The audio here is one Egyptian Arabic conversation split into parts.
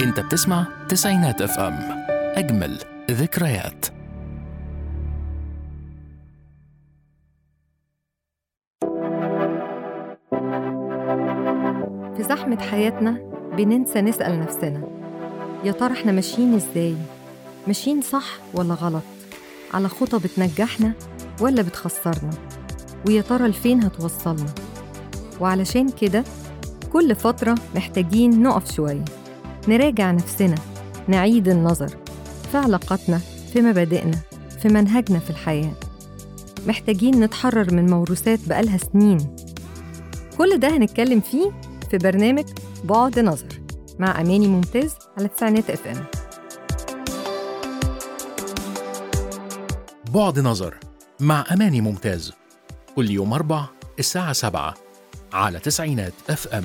انت بتسمع تسعينات اف ام اجمل ذكريات في زحمة حياتنا بننسى نسأل نفسنا يا ترى احنا ماشيين ازاي؟ ماشيين صح ولا غلط؟ على خطى بتنجحنا ولا بتخسرنا؟ ويا ترى لفين هتوصلنا؟ وعلشان كده كل فترة محتاجين نقف شوية نراجع نفسنا نعيد النظر في علاقاتنا في مبادئنا في منهجنا في الحياة محتاجين نتحرر من موروثات بقالها سنين كل ده هنتكلم فيه في برنامج بعد نظر مع أماني ممتاز على تسعينات اف ام بعد نظر مع أماني ممتاز كل يوم أربع الساعة سبعة على تسعينات اف ام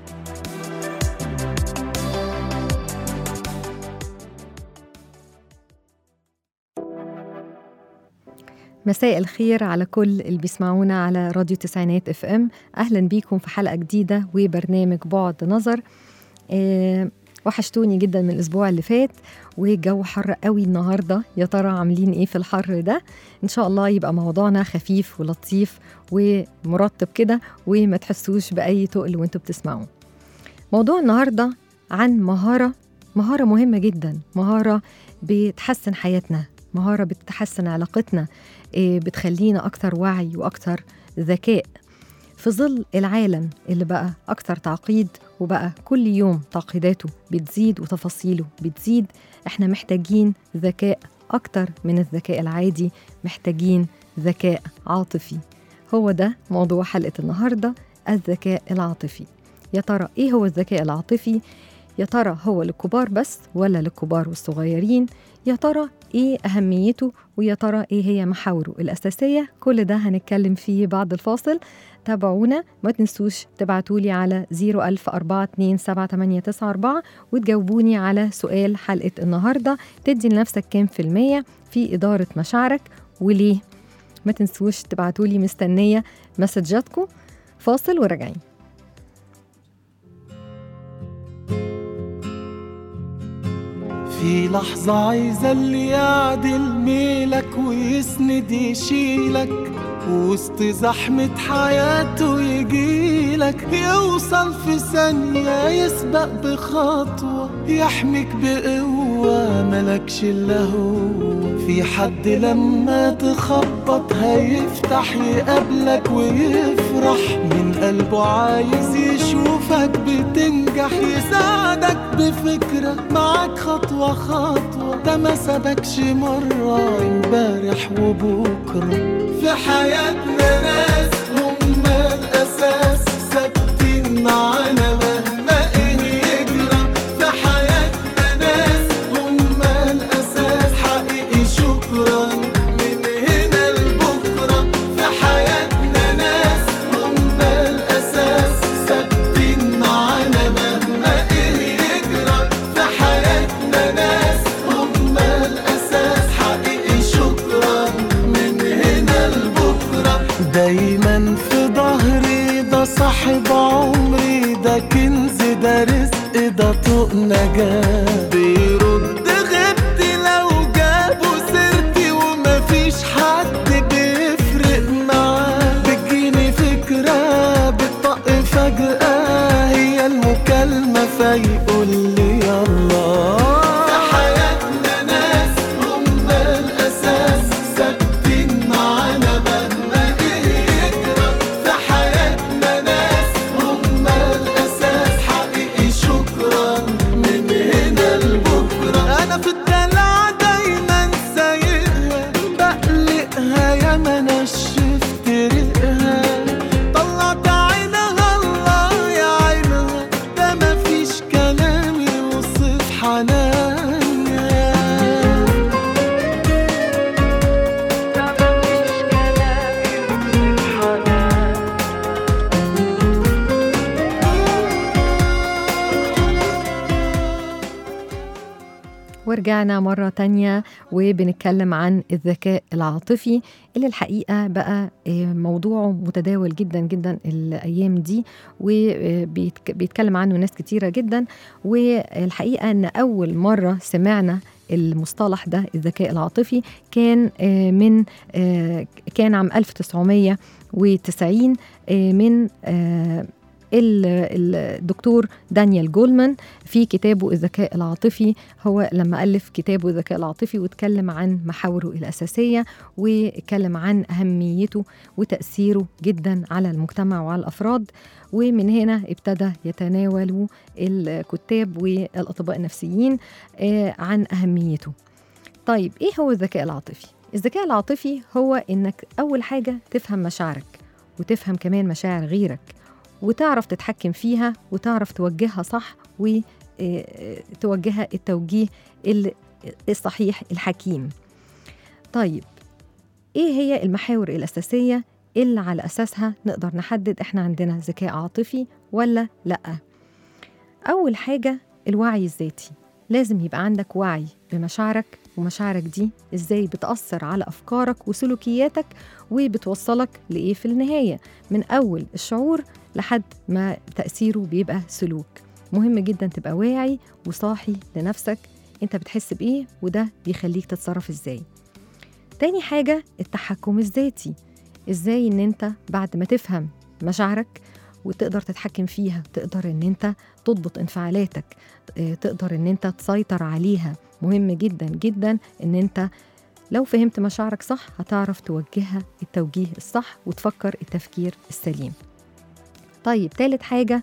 مساء الخير على كل اللي بيسمعونا على راديو تسعينات اف ام اهلا بيكم في حلقه جديده وبرنامج بعد نظر أه وحشتوني جدا من الاسبوع اللي فات والجو حر قوي النهارده يا ترى عاملين ايه في الحر ده ان شاء الله يبقى موضوعنا خفيف ولطيف ومرطب كده وما تحسوش باي تقل وانتوا بتسمعوا موضوع النهارده عن مهاره مهاره مهمه جدا مهاره بتحسن حياتنا مهاره بتحسن علاقتنا إيه، بتخلينا اكثر وعي واكثر ذكاء في ظل العالم اللي بقى أكثر تعقيد وبقى كل يوم تعقيداته بتزيد وتفاصيله بتزيد احنا محتاجين ذكاء أكتر من الذكاء العادي محتاجين ذكاء عاطفي هو ده موضوع حلقة النهاردة الذكاء العاطفي يا ترى إيه هو الذكاء العاطفي؟ يا ترى هو للكبار بس ولا للكبار والصغيرين؟ يا ترى ايه اهميته ويا ترى ايه هي محاوره الاساسيه كل ده هنتكلم فيه بعد الفاصل تابعونا ما تنسوش تبعتولي على 010427894 وتجاوبوني على سؤال حلقه النهارده تدي لنفسك كام في الميه في اداره مشاعرك وليه ما تنسوش تبعتولي مستنيه مسجاتكم فاصل وراجعين في لحظة عايزة اللي يعدل ميلك ويسند يشيلك وسط زحمة حياته يجيلك يوصل في ثانية يسبق بخطوة يحميك بقوة ملكش إلا هو في حد لما تخبط هيفتح يقابلك ويفرح من قلبه عايز يشوفك بتنجح يساعدك بفكرة معاك خطوة خطوة ده ما سابكش مرة امبارح وبكرة في حياتنا ناس هم الأساس ثابتين معانا مهما إيه يجرى في حياتنا ناس هم الأساس حقيقي شكرا من هنا لبكرة في حياتنا ناس هم الأساس ثابتين معانا مهما إيه يجرى في حياتنا ناس هم الأساس حقيقي شكرا من هنا لبكرة دايما في ظهري ده صاحب عمري ده كنز ده رزق ده طوق نجاة بيرد غبتي لو جابوا سيرتي ومفيش حد بيفرق معاه بتجيني فكرة بتطق فجأة هي المكالمة فيقول لي يلا في حياتنا ناس هم الأساس ثابتين معانا مهما إيه يجرى في حياتنا ناس هم الأساس حقيقي شكرا من هنا لبكرة أنا في الدلع دايما سايقها بقلقها ورجعنا مرة تانية وبنتكلم عن الذكاء العاطفي اللي الحقيقة بقى آه، موضوعه متداول جدا جدا الأيام دي وبيتكلم عنه ناس كتيرة جدا والحقيقة أن أول مرة سمعنا المصطلح ده الذكاء العاطفي كان آه، من آه، كان عام 1990 آه، من آه، ال- الدكتور دانيال جولمان في كتابه الذكاء العاطفي هو لما ألف كتابه الذكاء العاطفي واتكلم عن محاوره الأساسية واتكلم عن أهميته وتأثيره جدا على المجتمع وعلى الأفراد ومن هنا ابتدى يتناولوا الكتاب والأطباء النفسيين آه، عن أهميته طيب إيه هو الذكاء العاطفي؟ الذكاء العاطفي هو إنك أول حاجة تفهم مشاعرك وتفهم كمان مشاعر غيرك وتعرف تتحكم فيها وتعرف توجهها صح وتوجهها التوجيه ال- الصحيح الحكيم طيب ايه هي المحاور الاساسيه اللي على اساسها نقدر نحدد احنا عندنا ذكاء عاطفي ولا لا اول حاجه الوعي الذاتي لازم يبقى عندك وعي بمشاعرك ومشاعرك دي ازاي بتأثر على أفكارك وسلوكياتك وبتوصلك لإيه في النهاية من أول الشعور لحد ما تأثيره بيبقى سلوك مهم جدا تبقى واعي وصاحي لنفسك انت بتحس بإيه وده بيخليك تتصرف ازاي تاني حاجة التحكم الذاتي ازاي ان انت بعد ما تفهم مشاعرك وتقدر تتحكم فيها تقدر ان انت تضبط انفعالاتك آه، تقدر ان انت تسيطر عليها مهم جدا جدا ان انت لو فهمت مشاعرك صح هتعرف توجهها التوجيه الصح وتفكر التفكير السليم طيب تالت حاجة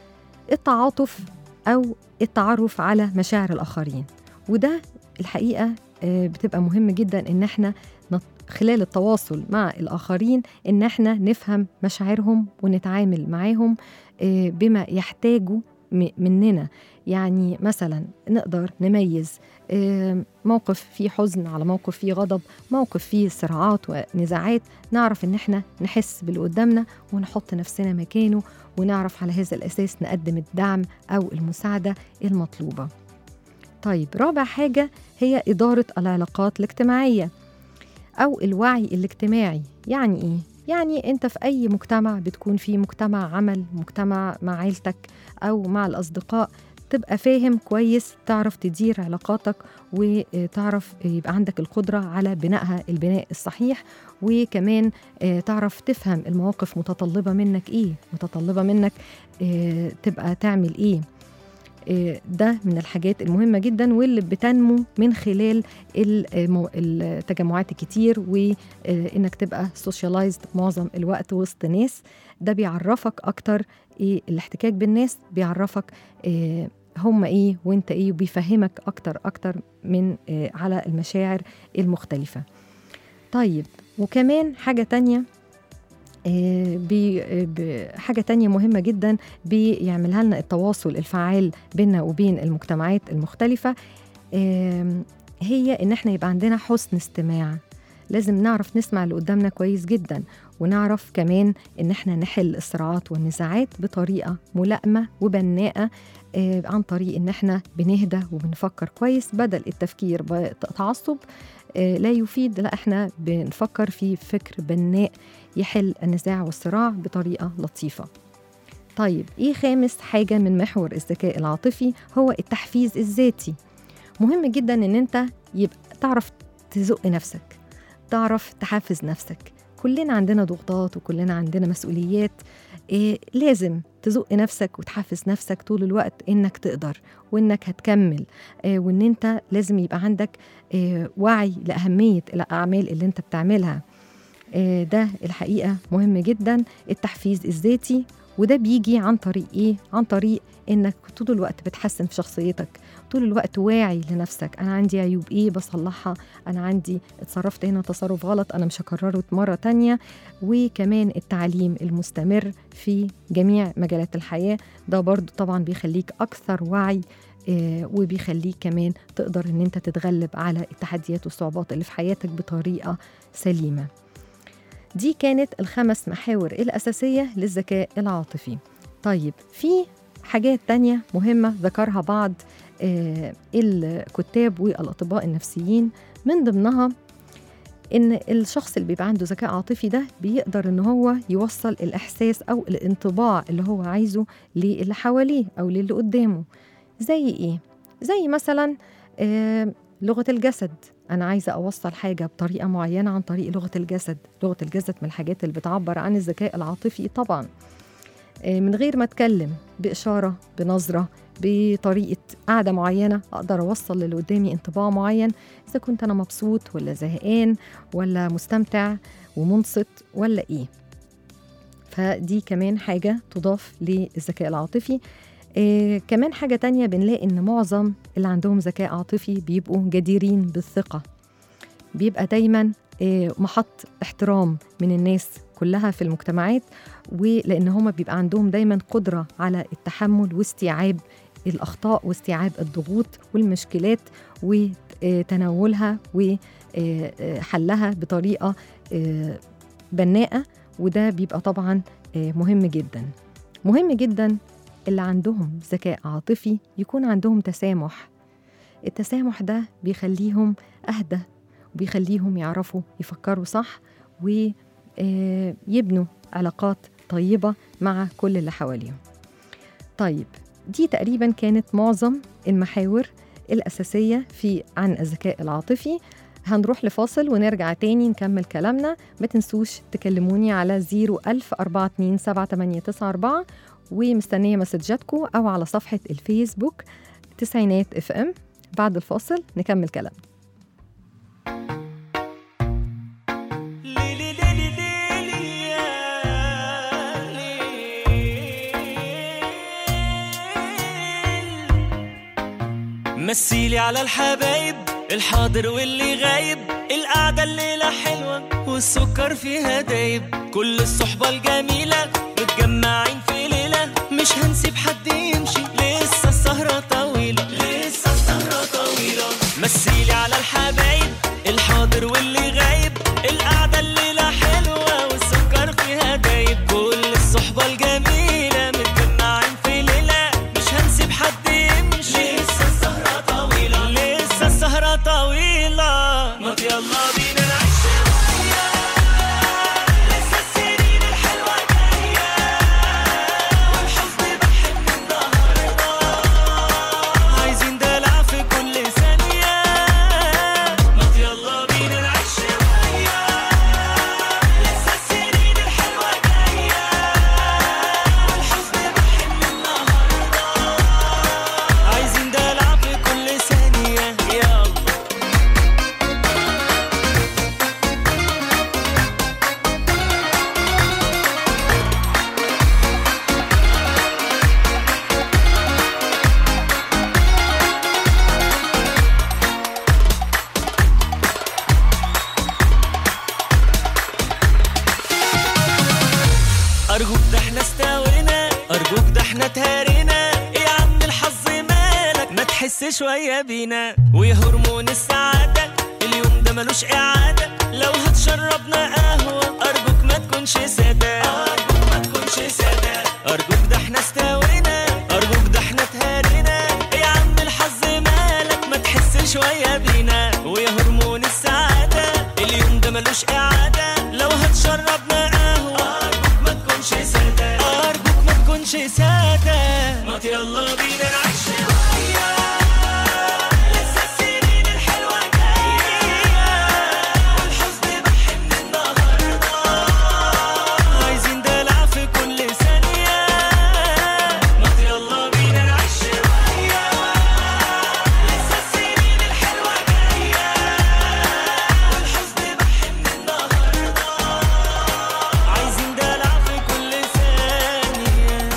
التعاطف أو التعرف على مشاعر الآخرين وده الحقيقة آه، بتبقى مهم جدا إن احنا نت- خلال التواصل مع الآخرين إن احنا نفهم مشاعرهم ونتعامل معاهم آه، بما يحتاجوا م- مننا يعني مثلا نقدر نميز آه، موقف فيه حزن على موقف فيه غضب موقف فيه صراعات ونزاعات نعرف ان احنا نحس باللي قدامنا ونحط نفسنا مكانه ونعرف على هذا الاساس نقدم الدعم او المساعده المطلوبه طيب رابع حاجه هي اداره العلاقات الاجتماعيه او الوعي الاجتماعي يعني ايه يعني انت في اي مجتمع بتكون فيه مجتمع عمل مجتمع مع عيلتك او مع الاصدقاء تبقى فاهم كويس تعرف تدير علاقاتك وتعرف يبقى عندك القدرة على بنائها البناء الصحيح وكمان آه، تعرف تفهم المواقف متطلبة منك إيه متطلبة منك آه، تبقى تعمل إيه آه، ده من الحاجات المهمة جدا واللي بتنمو من خلال المو- التجمعات الكتير وإنك تبقى سوشيالايزد معظم الوقت وسط ناس ده بيعرفك أكتر إيه الاحتكاك بالناس بيعرفك آه، هم ايه وانت ايه وبيفهمك اكتر اكتر من آه، على المشاعر المختلفة طيب وكمان حاجة تانية آه، بي آه، ب- حاجة تانية مهمة جدا بيعملها لنا التواصل الفعال بيننا وبين المجتمعات المختلفة آم، هي ان احنا يبقى عندنا حسن استماع لازم نعرف نسمع اللي قدامنا كويس جدا ونعرف كمان ان احنا نحل الصراعات والنزاعات بطريقة ملائمة وبناءة آه، عن طريق ان احنا بنهدى وبنفكر كويس بدل التفكير بتعصب آه، لا يفيد لا احنا بنفكر في فكر بناء يحل النزاع والصراع بطريقة لطيفة طيب ايه خامس حاجة من محور الذكاء العاطفي هو التحفيز الذاتي مهم جدا ان انت يبقى تعرف تزق نفسك تعرف تحفز نفسك كلنا عندنا ضغوطات وكلنا عندنا مسؤوليات إيه لازم تزق نفسك وتحفز نفسك طول الوقت انك تقدر وانك هتكمل إيه وان انت لازم يبقى عندك إيه وعي لاهميه الاعمال اللي انت بتعملها إيه ده الحقيقه مهم جدا التحفيز الذاتي وده بيجي عن طريق ايه عن طريق انك طول الوقت بتحسن في شخصيتك طول الوقت واعي لنفسك انا عندي عيوب ايه بصلحها انا عندي اتصرفت هنا تصرف غلط انا مش هكرره مره تانية وكمان التعليم المستمر في جميع مجالات الحياه ده برضو طبعا بيخليك اكثر وعي آه، وبيخليك كمان تقدر ان انت تتغلب على التحديات والصعوبات اللي في حياتك بطريقه سليمه دي كانت الخمس محاور الأساسية للذكاء العاطفي طيب في حاجات تانية مهمة ذكرها بعض آه، الكتاب والأطباء النفسيين من ضمنها إن الشخص اللي بيبقى عنده ذكاء عاطفي ده بيقدر إن هو يوصل الإحساس أو الانطباع اللي هو عايزه للي حواليه أو للي قدامه زي إيه؟ زي مثلا آه، لغة الجسد أنا عايزة أوصل حاجة بطريقة معينة عن طريق لغة الجسد لغة الجسد من الحاجات اللي بتعبر عن الذكاء العاطفي طبعا آه، من غير ما أتكلم بإشارة بنظرة بطريقة قعدة معينة أقدر أوصل للي قدامي انطباع معين إذا كنت أنا مبسوط ولا زهقان ولا مستمتع ومنصت ولا إيه فدي كمان حاجة تضاف للذكاء العاطفي آه كمان حاجة تانية بنلاقي إن معظم اللي عندهم ذكاء عاطفي بيبقوا جديرين بالثقة بيبقى دايما آه محط احترام من الناس كلها في المجتمعات ولأن هما بيبقى عندهم دايما قدرة على التحمل واستيعاب الأخطاء واستيعاب الضغوط والمشكلات وتناولها وحلها بطريقة آه، بناءة وده بيبقى طبعا آه، مهم جدا مهم جدا اللي عندهم ذكاء عاطفي يكون عندهم تسامح التسامح ده بيخليهم أهدى وبيخليهم يعرفوا يفكروا صح ويبنوا علاقات طيبة مع كل اللي حواليهم طيب دي تقريبا كانت معظم المحاور الأساسية في عن الذكاء العاطفي هنروح لفاصل ونرجع تاني نكمل كلامنا ما تنسوش تكلموني على 010427894 ومستنية مسجاتكم أو على صفحة الفيسبوك تسعينات اف ام بعد الفاصل نكمل كلامنا ليلي ليلي ليلي يا ليل. مثيلي على الحبايب الحاضر واللي غايب القعدة الليلة حلوة والسكر فيها دايب كل الصحبة الجميلة متجمعين في ليلة مش هنسيب حد يمشي لسه السهرة طويلة لسه السهرة طويلة مثيلي على الحبايب الحاضر واللي غايب القعدة الليلة حلوة والسكر فيها دايب كل الصحبة الجميلة متجمعين في ليلة مش هنسيب حد يمشي لسه السهرة طويلة لسه السهرة طويلة ما يلا بينا نعيش شوية لسه السنين الحلوة جاية والحزن بحب النهاردة عايزين دلع في كل ثانية ما يلا بينا نعيش شوية لسه السنين الحلوة جاية والحزن بحب النهاردة عايزين دلع في كل ثانية يلا أرجوك ده احنا استوينا أرجوك ده احنا تهارينا يا عم الحظ مالك ما تحس شوية بينا ويا هرمون السعادة اليوم ده ملوش إعادة لو هتشربنا قهوة أرجوك ما تكونش سادة أرجوك ما تكونش سادة أرجوك ده احنا استوينا أرجوك ده احنا تهارينا يا عم الحظ مالك ما تحس شوية بينا ويا هرمون السعادة اليوم ده ملوش إعادة لو هتشربنا قهوة أرجوك ما تكونش سادة أرجوك ما تكونش سادة ما يلا بينا نعيش شوية لسه السنين الحلوة جاية والحزن بحن النهاردة عايزين دلع في كل ثانية ما يلا بينا نعيش شوية لسه السنين الحلوة جاية والحزن بحن النهاردة عايزين دلع في كل ثانية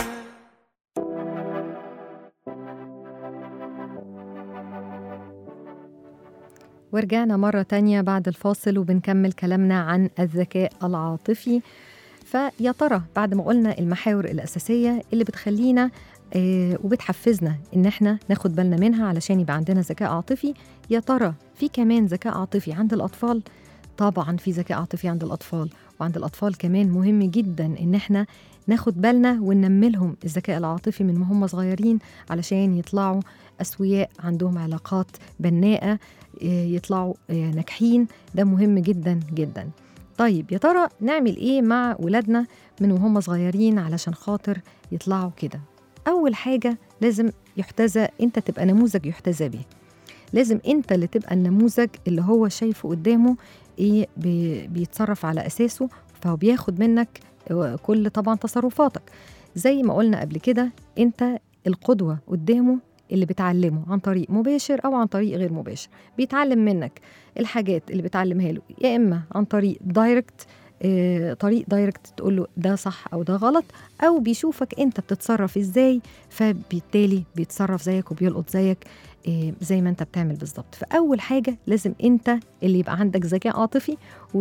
ورجعنا مرة تانية بعد الفاصل وبنكمل كلامنا عن الذكاء العاطفي فيا ترى بعد ما قلنا المحاور الأساسية اللي بتخلينا آه وبتحفزنا إن احنا ناخد بالنا منها علشان يبقى عندنا ذكاء عاطفي يا ترى في كمان ذكاء عاطفي عند الأطفال طبعا في ذكاء عاطفي عند الأطفال وعند الأطفال كمان مهم جدا إن احنا ناخد بالنا وننملهم الذكاء العاطفي من ما هم صغيرين علشان يطلعوا أسوياء عندهم علاقات بناءة آه، يطلعوا آه، ناجحين ده مهم جدا جدا طيب يا ترى نعمل ايه مع ولادنا من وهم صغيرين علشان خاطر يطلعوا كده اول حاجه لازم يحتذى انت تبقى نموذج يحتذى به لازم انت اللي تبقى النموذج اللي هو شايفه قدامه ايه بي- بيتصرف على اساسه فهو بياخد منك آه، كل طبعا تصرفاتك زي ما قلنا قبل كده انت القدوه قدامه اللي بتعلمه عن طريق مباشر او عن طريق غير مباشر بيتعلم منك الحاجات اللي بتعلمها له يا اما عن طريق دايركت آه، طريق دايركت تقول له ده صح او ده غلط او بيشوفك انت بتتصرف ازاي فبالتالي بيتصرف زيك وبيلقط زيك آه، زي ما انت بتعمل بالظبط فاول حاجه لازم انت اللي يبقى عندك ذكاء عاطفي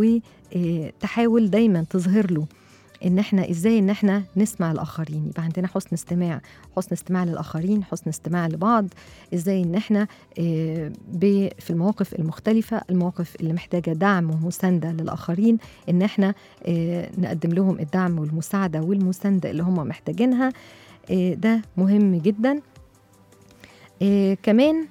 وتحاول دايما تظهر له ان احنا ازاي ان احنا نسمع الاخرين يبقى عندنا حسن استماع حسن استماع للاخرين حسن استماع لبعض ازاي ان احنا آه، ب- في المواقف المختلفه المواقف اللي محتاجه دعم ومسانده للاخرين ان احنا آه، نقدم لهم الدعم والمساعده والمسانده اللي هم محتاجينها آه، ده مهم جدا آه، كمان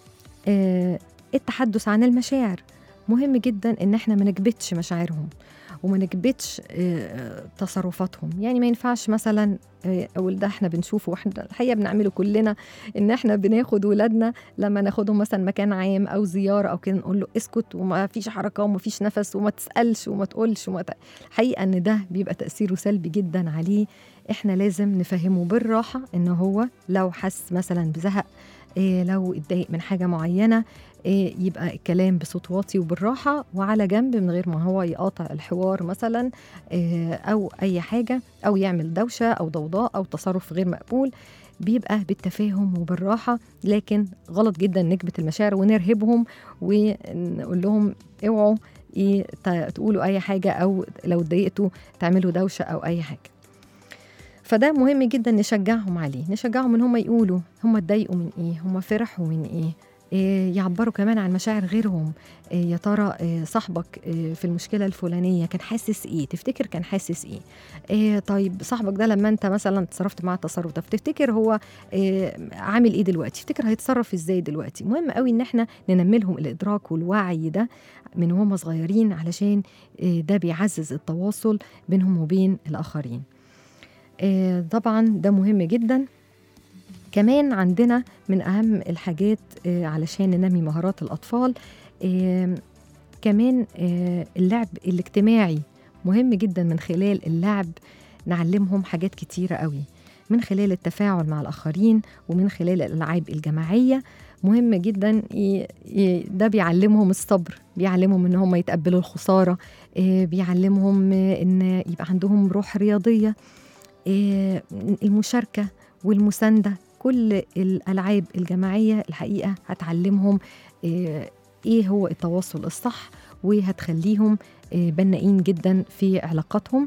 آه، التحدث عن المشاعر مهم جدا ان احنا ما نكبتش مشاعرهم وما نكبتش آه، تصرفاتهم يعني ما ينفعش مثلا آه، او ده احنا بنشوفه واحنا الحقيقه بنعمله كلنا ان احنا بناخد ولادنا لما ناخدهم مثلا مكان عام او زياره او كده نقول له اسكت وما فيش حركه وما فيش نفس وما تسالش وما تقولش وما ت... الحقيقه ان ده بيبقى تاثيره سلبي جدا عليه احنا لازم نفهمه بالراحه ان هو لو حس مثلا بزهق إيه لو اتضايق من حاجه معينه إيه يبقى الكلام بصوت واطي وبالراحه وعلى جنب من غير ما هو يقاطع الحوار مثلا إيه او اي حاجه او يعمل دوشه او ضوضاء او تصرف غير مقبول بيبقى بالتفاهم وبالراحه لكن غلط جدا نكبت المشاعر ونرهبهم ونقول لهم اوعوا إيه ت- تقولوا اي حاجه او لو اتضايقتوا تعملوا دوشه او اي حاجه فده مهم جدا نشجعهم عليه نشجعهم ان هم يقولوا هم اتضايقوا من ايه هم فرحوا من ايه إيه يعبروا كمان عن مشاعر غيرهم إيه يا ترى إيه صاحبك إيه في المشكله الفلانيه كان حاسس ايه تفتكر كان حاسس ايه, إيه طيب صاحبك ده لما انت مثلا تصرفت معاه التصرف ده تفتكر هو إيه عامل ايه دلوقتي تفتكر هيتصرف ازاي دلوقتي مهم قوي ان احنا ننملهم الادراك والوعي ده من وهم صغيرين علشان إيه ده بيعزز التواصل بينهم وبين الاخرين آه، طبعا ده مهم جدا كمان عندنا من أهم الحاجات آه، علشان ننمي مهارات الأطفال آه، كمان آه، اللعب الاجتماعي مهم جدا من خلال اللعب نعلمهم حاجات كتيرة قوي من خلال التفاعل مع الآخرين ومن خلال الألعاب الجماعية مهم جدا ي- ي- ده بيعلمهم الصبر بيعلمهم ان هم يتقبلوا الخسارة آه، بيعلمهم آه، ان يبقى عندهم روح رياضية آه، المشاركة والمساندة كل الألعاب الجماعية الحقيقة هتعلمهم آه، إيه هو التواصل الصح وهتخليهم آه، بنائين جدا في علاقاتهم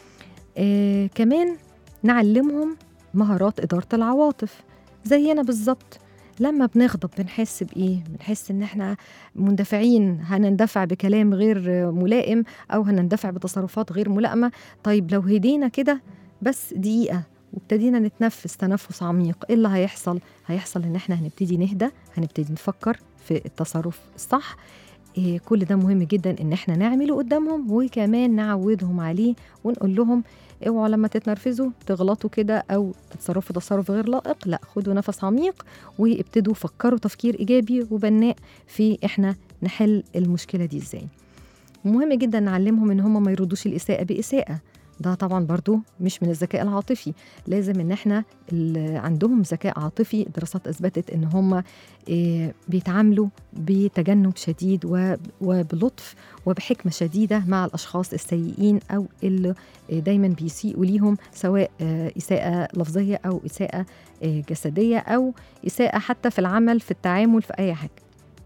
آه، كمان نعلمهم مهارات إدارة العواطف زينا بالظبط لما بنغضب بنحس بإيه؟ بنحس إن إحنا مندفعين هنندفع بكلام غير آه، ملائم أو هنندفع بتصرفات غير ملائمة طيب لو هدينا كده بس دقيقة وابتدينا نتنفس تنفس عميق ايه اللي هيحصل؟ هيحصل ان احنا هنبتدي نهدى هنبتدي نفكر في التصرف الصح إيه كل ده مهم جدا ان احنا نعمله قدامهم وكمان نعودهم عليه ونقول لهم اوعوا لما تتنرفزوا تغلطوا كده او تتصرفوا تصرف غير لائق لا خدوا نفس عميق وابتدوا فكروا تفكير ايجابي وبناء في احنا نحل المشكله دي ازاي مهم جدا نعلمهم ان هم ما يردوش الاساءه باساءه ده طبعا برضو مش من الذكاء العاطفي لازم ان احنا اللي عندهم ذكاء عاطفي دراسات اثبتت ان هم إيه، بيتعاملوا بتجنب شديد و- وبلطف وبحكمه شديده مع الاشخاص السيئين او اللي إيه، دايما بيسيئوا ليهم سواء آه، اساءه لفظيه او اساءه آه، جسديه او اساءه حتى في العمل في التعامل في اي حاجه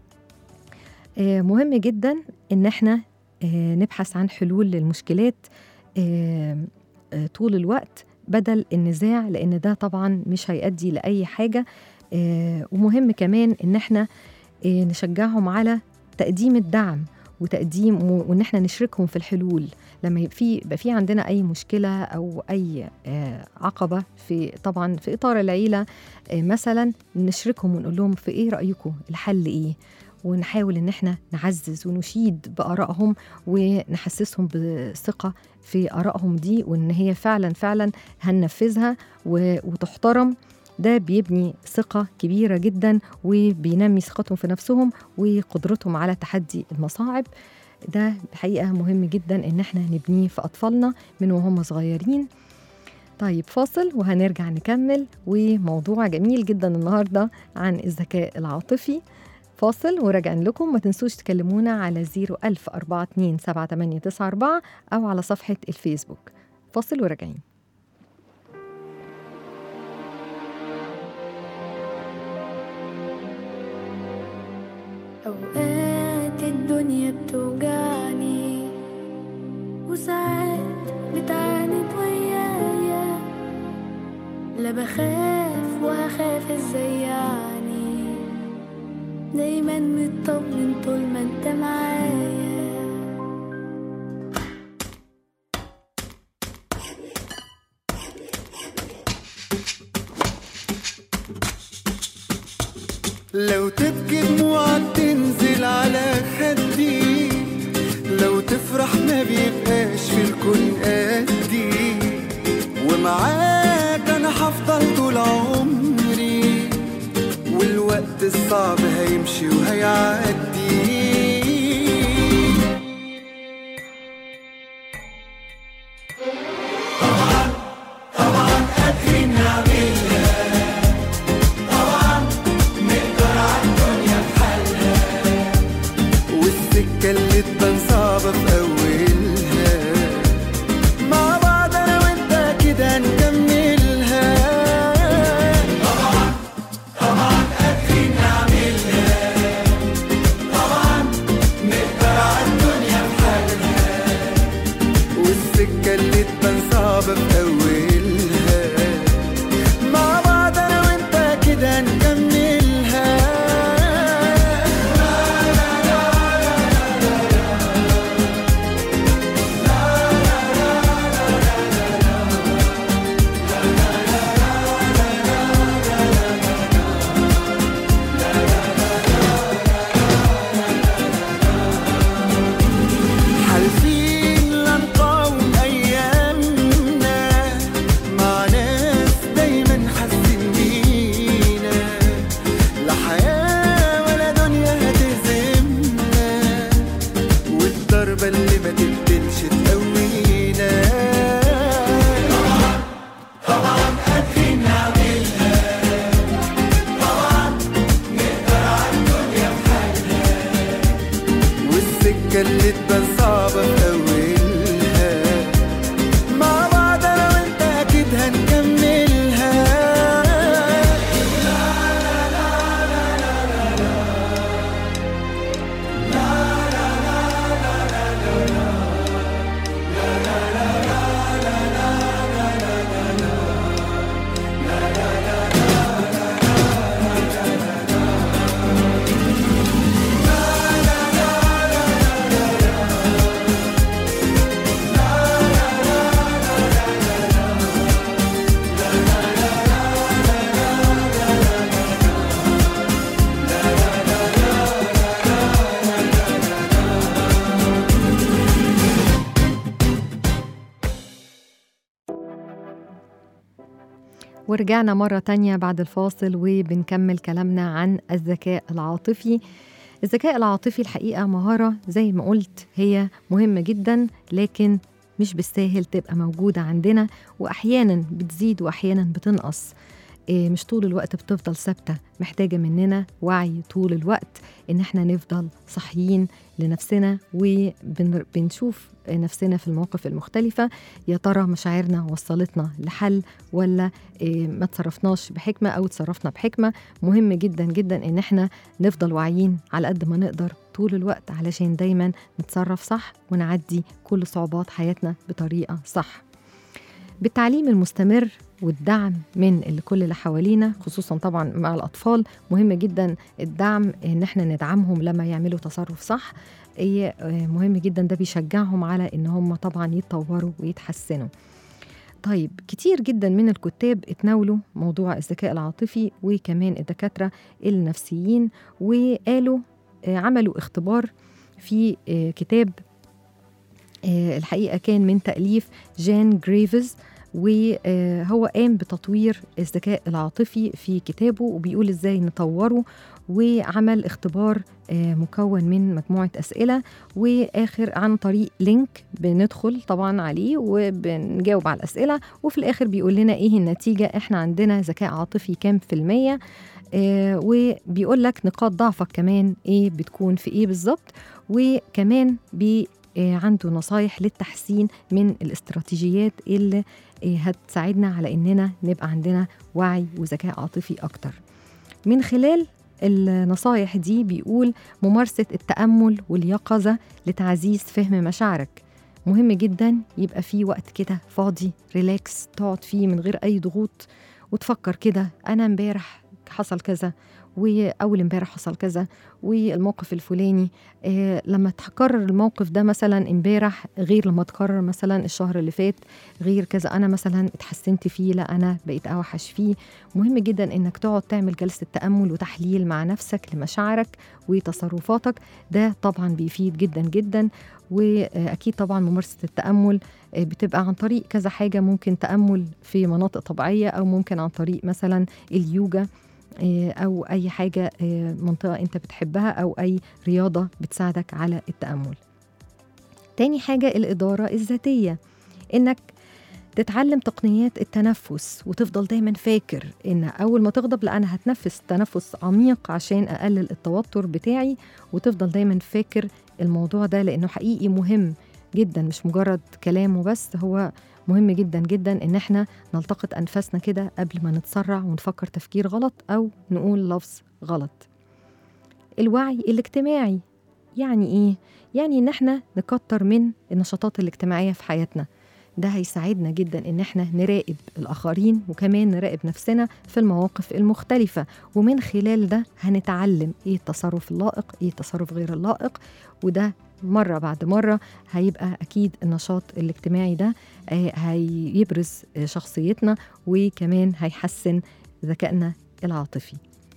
آه، مهم جدا ان احنا آه، نبحث عن حلول للمشكلات آه، آه، طول الوقت بدل النزاع لان ده طبعا مش هيؤدي لاي حاجه آه، ومهم كمان ان احنا آه، نشجعهم على تقديم الدعم وتقديم و- وان احنا نشركهم في الحلول لما يبقى في يبقى في عندنا اي مشكله او اي آه، عقبه في طبعا في اطار العيله آه، مثلا نشركهم ونقول لهم في ايه رايكم الحل ايه ونحاول ان احنا نعزز ونشيد بارائهم ونحسسهم بثقه في ارائهم دي وان هي فعلا فعلا هننفذها و- وتحترم ده بيبني ثقة كبيرة جدا وبينمي ثقتهم في نفسهم وقدرتهم على تحدي المصاعب ده الحقيقة مهم جدا إن احنا نبنيه في أطفالنا من وهم صغيرين طيب فاصل وهنرجع نكمل وموضوع جميل جدا النهاردة عن الذكاء العاطفي فاصل وراجعين لكم ما تنسوش تكلمونا على 010427894 أو على صفحة الفيسبوك فاصل وراجعين أوقات الدنيا بتوجعني وساعات بتعاند ويايا لا بخاف وهخاف ازاي يعني دايما مطمن طول ما انت معايا لو تبكي دموعك تنزل على خدي لو تفرح ما بيبقاش في الكون قدي ومعاك انا هفضل طول عمري والوقت الصعب هيمشي وهيعدي والسكة اللي تبان صعبة في أولها مع بعض أنا وأنت كده نكملها طبعا طبعا قادرين نعملها طبعا نقدر على الدنيا بحالها والسكة اللي تبان صعبة في أولها مع بعض أنا وأنت كده نكملها حالفين لا نقاوم أيامنا مع ناس دايما حاسين بينا لا حياة ولا دنيا هتهزمنا والضربة اللي ما تبدلش تقوينا طبعا طبعا قادرين نعملها طبعا نقدر على الدنيا بحالها والسكة اللي تبان صعبة في أولها مع بعض أنا وأنت أكيد هنكملها ورجعنا مرة تانية بعد الفاصل وبنكمل كلامنا عن الذكاء العاطفي الذكاء العاطفي الحقيقة مهارة زي ما قلت هي مهمة جدا لكن مش بالساهل تبقى موجودة عندنا وأحيانا بتزيد وأحيانا بتنقص إيه، مش طول الوقت بتفضل ثابتة محتاجة مننا وعي طول الوقت إن احنا نفضل صحيين لنفسنا وبنشوف نفسنا في المواقف المختلفة يا ترى مشاعرنا وصلتنا لحل ولا إيه، ما تصرفناش بحكمة أو تصرفنا بحكمة مهم جدا جدا إن احنا نفضل واعيين على قد ما نقدر طول الوقت علشان دايما نتصرف صح ونعدي كل صعوبات حياتنا بطريقة صح بالتعليم المستمر والدعم من اللي كل اللي حوالينا خصوصا طبعا مع الأطفال مهم جدا الدعم إن احنا ندعمهم لما يعملوا تصرف صح إيه آه، مهم جدا ده بيشجعهم على إن هم طبعا يتطوروا ويتحسنوا طيب كتير جدا من الكتاب اتناولوا موضوع الذكاء العاطفي وكمان الدكاترة النفسيين وقالوا آه، عملوا اختبار في آه، كتاب آه، الحقيقة كان من تأليف جان جريفز وهو قام بتطوير الذكاء العاطفي في كتابه وبيقول ازاي نطوره وعمل اختبار آه، مكون من مجموعة أسئلة وآخر عن طريق لينك بندخل طبعا عليه وبنجاوب على الأسئلة وفي الآخر بيقول لنا إيه النتيجة إحنا عندنا ذكاء عاطفي كام في المية آه، وبيقول لك نقاط ضعفك كمان إيه بتكون في إيه بالظبط وكمان بي آه، عنده نصايح للتحسين من الاستراتيجيات اللي آه، هتساعدنا على إننا نبقى عندنا وعي وذكاء عاطفي أكتر من خلال النصايح دي بيقول ممارسة التأمل واليقظة لتعزيز فهم مشاعرك مهم جدا يبقى في وقت كده فاضي ريلاكس تقعد فيه من غير أي ضغوط وتفكر كده أنا امبارح حصل كذا وأول امبارح حصل كذا والموقف الفلاني إيه لما تكرر الموقف ده مثلا امبارح غير لما تكرر مثلا الشهر اللي فات غير كذا أنا مثلا اتحسنت فيه لا أنا بقيت أوحش فيه مهم جدا انك تقعد تعمل جلسه تامل وتحليل مع نفسك لمشاعرك وتصرفاتك ده طبعا بيفيد جدا جدا واكيد طبعا ممارسه التامل آه، بتبقى عن طريق كذا حاجه ممكن تامل في مناطق طبيعيه او ممكن عن طريق مثلا اليوجا آه، او اي حاجه آه، منطقه انت بتحبها او اي رياضه بتساعدك على التامل تاني حاجه الاداره الذاتيه انك تتعلم تقنيات التنفس وتفضل دايما فاكر ان اول ما تغضب لا انا هتنفس تنفس عميق عشان اقلل التوتر بتاعي وتفضل دايما فاكر الموضوع ده لانه حقيقي مهم جدا مش مجرد كلام وبس هو مهم جدا جدا ان احنا نلتقط انفاسنا كده قبل ما نتسرع ونفكر تفكير غلط او نقول لفظ غلط الوعي الاجتماعي يعني ايه يعني ان احنا نكتر من النشاطات الاجتماعيه في حياتنا ده هيساعدنا جدا ان احنا نراقب الاخرين وكمان نراقب نفسنا في المواقف المختلفه ومن خلال ده هنتعلم ايه التصرف اللائق ايه التصرف غير اللائق وده مره بعد مره هيبقى اكيد النشاط الاجتماعي ده آه، هيبرز آه، شخصيتنا وكمان هيحسن ذكائنا العاطفي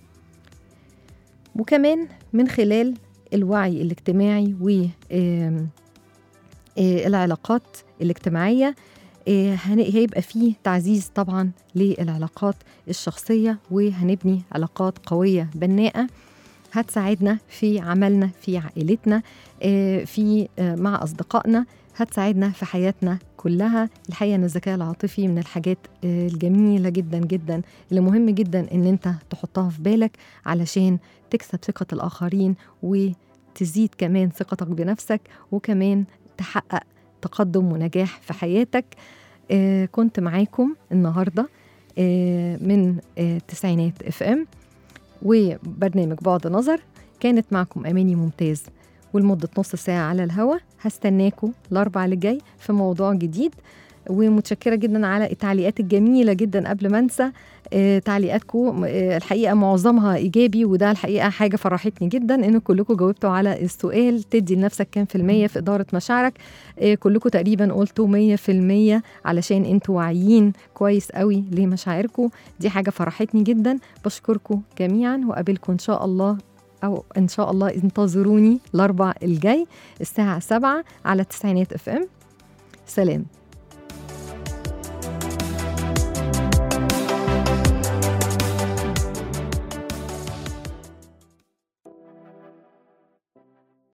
وكمان من خلال الوعي الاجتماعي و آم، آه، العلاقات الاجتماعية آه، هن- هيبقى فيه تعزيز طبعا للعلاقات الشخصية وهنبني علاقات قوية بناءة هتساعدنا في عملنا في عائلتنا آه، في آه، مع أصدقائنا هتساعدنا في حياتنا كلها الحقيقة أن الذكاء العاطفي من الحاجات آه، الجميلة جدا جدا اللي مهم جدا أن أنت تحطها في بالك علشان تكسب ثقة الآخرين وتزيد كمان ثقتك بنفسك وكمان تحقق تقدم ونجاح في حياتك آه كنت معاكم النهارده آه من آه تسعينات اف ام وبرنامج بعد نظر كانت معكم اماني ممتاز ولمده نص ساعه على الهوا هستناكم الاربع اللي جاي في موضوع جديد ومتشكره جدا على التعليقات الجميله جدا قبل ما انسى آه، تعليقاتكم آه، الحقيقه معظمها ايجابي وده الحقيقه حاجه فرحتني جدا ان كلكم جاوبتوا على السؤال تدي لنفسك كام في الميه في اداره مشاعرك آه، كلكم تقريبا قلتوا مية في المية علشان انتوا واعيين كويس قوي لمشاعركم دي حاجه فرحتني جدا بشكركم جميعا وقابلكم ان شاء الله او ان شاء الله انتظروني الاربع الجاي الساعه 7 على تسعينات اف ام سلام